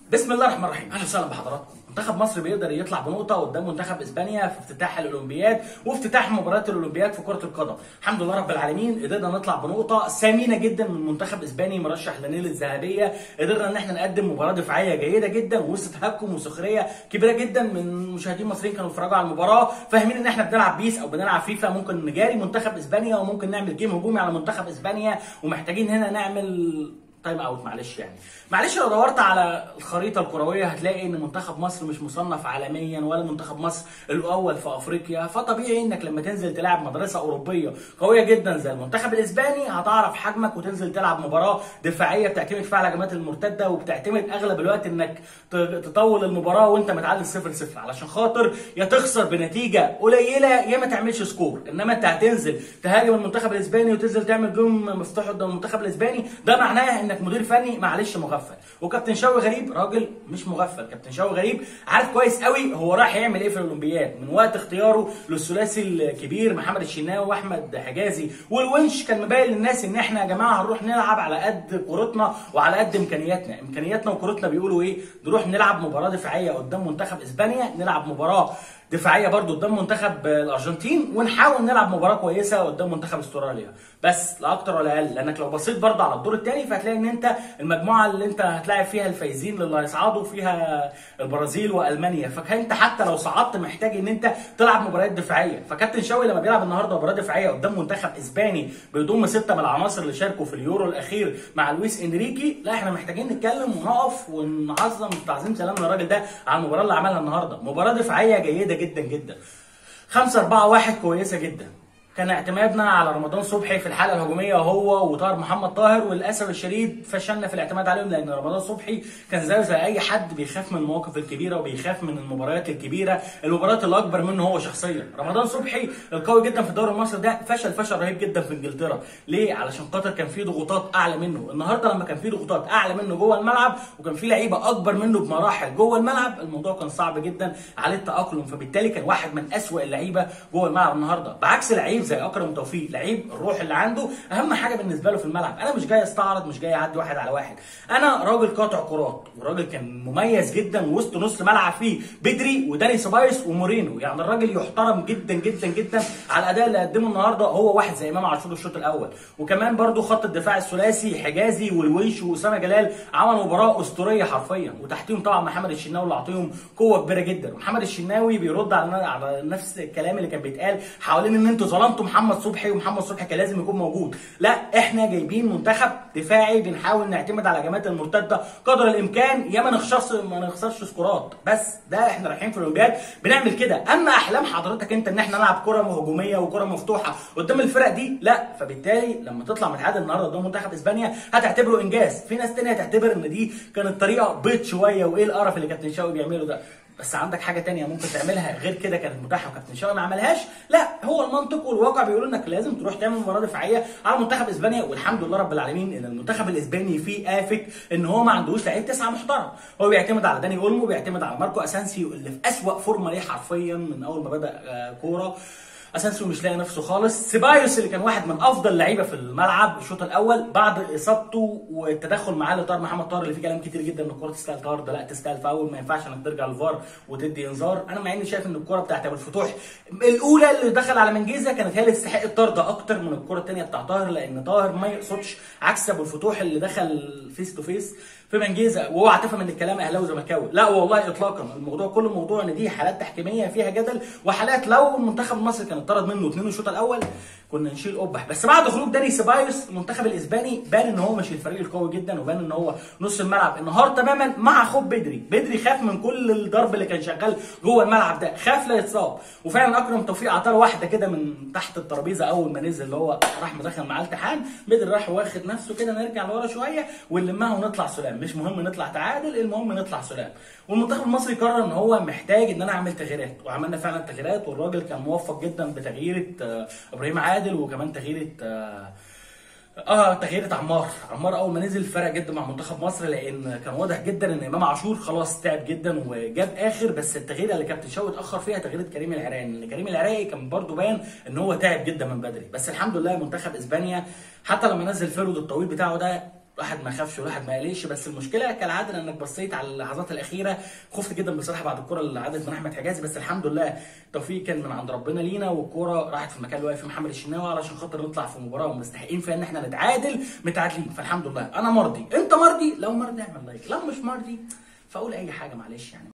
بسم الله الرحمن الرحيم اهلا وسهلا بحضراتكم منتخب مصر بيقدر يطلع بنقطه قدام منتخب اسبانيا في افتتاح الاولمبياد وافتتاح مباريات الاولمبياد في كره القدم الحمد لله رب العالمين قدرنا نطلع بنقطه ثمينه جدا من منتخب اسباني مرشح لنيل الذهبيه قدرنا ان احنا نقدم مباراه دفاعيه جيده جدا وسط تهكم وسخريه كبيره جدا من مشاهدين مصريين كانوا بيتفرجوا على المباراه فاهمين ان احنا بنلعب بيس او بنلعب فيفا ممكن نجاري منتخب اسبانيا وممكن نعمل جيم هجومي على منتخب اسبانيا ومحتاجين هنا نعمل تايم اوت معلش يعني معلش لو دورت على الخريطه الكرويه هتلاقي ان منتخب مصر مش مصنف عالميا ولا منتخب مصر الاول في افريقيا فطبيعي انك لما تنزل تلعب مدرسه اوروبيه قويه جدا زي المنتخب الاسباني هتعرف حجمك وتنزل تلعب مباراه دفاعيه بتعتمد فيها على الهجمات المرتده وبتعتمد اغلب الوقت انك تطول المباراه وانت متعادل 0 0 علشان خاطر يا تخسر بنتيجه قليله يا ما تعملش سكور انما انت هتنزل تهاجم المنتخب الاسباني وتنزل تعمل جيم مفتوح قدام المنتخب الاسباني ده معناه انك مدير فني معلش مغفل وكابتن شوقي غريب راجل مش مغفل كابتن شوقي غريب عارف كويس قوي هو راح يعمل ايه في الاولمبياد من وقت اختياره للثلاثي الكبير محمد الشناوي واحمد حجازي والونش كان مبين للناس ان احنا يا جماعه هنروح نلعب على قد كورتنا وعلى قد امكانياتنا امكانياتنا وكورتنا بيقولوا ايه نروح نلعب مباراه دفاعيه قدام منتخب اسبانيا نلعب مباراه دفاعيه برضو قدام منتخب الارجنتين ونحاول نلعب مباراه كويسه قدام منتخب استراليا بس لا اكتر ولا اقل لانك لو بصيت برضو على الدور الثاني فهتلاقي ان انت المجموعه اللي انت هتلاعب فيها الفايزين اللي هيصعدوا فيها البرازيل والمانيا فانت حتى لو صعدت محتاج ان انت تلعب مباريات دفاعيه فكابتن شوقي لما بيلعب النهارده مباراه دفاعيه قدام منتخب اسباني بيضم سته من العناصر اللي شاركوا في اليورو الاخير مع لويس انريكي لا احنا محتاجين نتكلم ونقف ونعظم تعظيم سلام للراجل ده على المباراه اللي عملها النهارده مباراه دفاعيه جيده جدا جدا جدا 5 4 1 كويسه جدا كان اعتمادنا على رمضان صبحي في الحاله الهجوميه هو وطاهر محمد طاهر وللاسف الشديد فشلنا في الاعتماد عليهم لان رمضان صبحي كان زيه زي اي حد بيخاف من المواقف الكبيره وبيخاف من المباريات الكبيره المباريات اللي اكبر منه هو شخصيا رمضان صبحي القوي جدا في الدوري المصري ده فشل فشل رهيب جدا في انجلترا ليه علشان خاطر كان في ضغوطات اعلى منه النهارده لما كان في ضغوطات اعلى منه جوه الملعب وكان في لعيبه اكبر منه بمراحل جوه الملعب الموضوع كان صعب جدا عليه التاقلم فبالتالي كان واحد من اسوأ اللعيبه جوه الملعب النهارده بعكس لعيب زي اكرم توفيق لعيب الروح اللي عنده اهم حاجه بالنسبه له في الملعب انا مش جاي استعرض مش جاي اعدي واحد على واحد انا راجل قاطع كرات وراجل كان مميز جدا وسط نص ملعب فيه بدري وداني سبايس ومورينو يعني الراجل يحترم جدا جدا جدا على الاداء اللي قدمه النهارده هو واحد زي امام عاشور الشوط الاول وكمان برده خط الدفاع الثلاثي حجازي والونش واسامه جلال عملوا مباراه اسطوريه حرفيا وتحتيهم طبعا محمد الشناوي اللي اعطيهم قوه كبيره جدا ومحمد الشناوي بيرد على على نفس الكلام اللي كان بيتقال حوالين ان انتوا ظلمتوا محمد صبحي ومحمد صبحي كان لازم يكون موجود لا احنا جايبين منتخب دفاعي بنحاول نعتمد على الهجمات المرتده قدر الامكان يا ما نخسرش ما نخسرش سكورات بس ده احنا رايحين في الاولمبياد بنعمل كده اما احلام حضرتك انت ان احنا نلعب كره هجوميه وكره مفتوحه قدام الفرق دي لا فبالتالي لما تطلع متعادل النهارده قدام منتخب اسبانيا هتعتبره انجاز في ناس تانية هتعتبر ان دي كانت طريقه بيض شويه وايه القرف اللي كابتن شوقي بيعمله ده بس عندك حاجه تانية ممكن تعملها غير كده كانت متاحه وكابتن شوقي ما عملهاش لا هو المنطق والواقع بيقول انك لازم تروح تعمل مباراه دفاعيه على منتخب اسبانيا والحمد لله رب العالمين ان المنتخب الاسباني فيه افك ان هو ما عندوش لعيب تسعه محترم هو بيعتمد على داني اولمو بيعتمد على ماركو اسانسيو اللي في اسوا فورمه ليه حرفيا من اول ما بدا كوره اسانسيو مش لاقي نفسه خالص سيبايوس اللي كان واحد من افضل لعيبه في الملعب الشوط الاول بعد اصابته والتدخل معاه لطاهر محمد طاهر اللي فيه كلام كتير جدا ان الكوره تستاهل طاهر ده لا تستاهل فاول ما ينفعش انك ترجع للفار وتدي انذار انا مع اني شايف ان الكوره بتاعت ابو الفتوح الاولى اللي دخل على منجيزه كانت هي اللي تستحق الطرد اكتر من الكوره الثانيه بتاع طاهر لان طاهر ما يقصدش عكس ابو الفتوح اللي دخل فيس تو فيس في منجيزه واوعى تفهم ان الكلام اهلاوي زملكاوي لا والله اطلاقا الموضوع كله موضوع ان دي حالات تحكيميه فيها جدل وحالات لو المنتخب المصري كان اتطرد منه اثنين الشوط الاول كنا نشيل قبح بس بعد خروج داني سيبايوس المنتخب الاسباني بان ان هو مش الفريق القوي جدا وبان ان هو نص الملعب انهار تماما مع خوف بدري بدري خاف من كل الضرب اللي كان شغال جوه الملعب ده خاف لا يتصاب وفعلا اكرم توفيق عطاه واحده كده من تحت الترابيزه اول ما نزل اللي هو راح مدخل معاه التحام بدري راح واخد نفسه كده نرجع لورا شويه ونلمها ونطلع سلام مش مهم نطلع تعادل المهم نطلع سلام والمنتخب المصري قرر ان هو محتاج ان انا اعمل تغييرات وعملنا فعلا تغييرات والراجل كان موفق جدا بتغييره آه ابراهيم عادل وكمان تغييره آه اه تغييرة عمار عمار اول ما نزل فرق جدا مع منتخب مصر لان كان واضح جدا ان امام عاشور خلاص تعب جدا وجاب اخر بس التغييره اللي كابتن شوقي اتاخر فيها تغييره كريم العراقي لان كريم العراقي كان برده باين ان هو تعب جدا من بدري بس الحمد لله منتخب اسبانيا حتى لما نزل فيرود الطويل بتاعه ده الواحد ما خافش والواحد ما قلقش بس المشكله كالعاده انك بصيت على اللحظات الاخيره خفت جدا بصراحه بعد الكره اللي عدت من احمد حجازي بس الحمد لله التوفيق كان من عند ربنا لينا والكره راحت في المكان اللي واقف فيه محمد الشناوي علشان خاطر نطلع في مباراه ومستحقين فيها ان احنا نتعادل متعادلين فالحمد لله انا مرضي انت مرضي لو مرضي اعمل لايك لو مش مرضي فاقول اي حاجه معلش يعني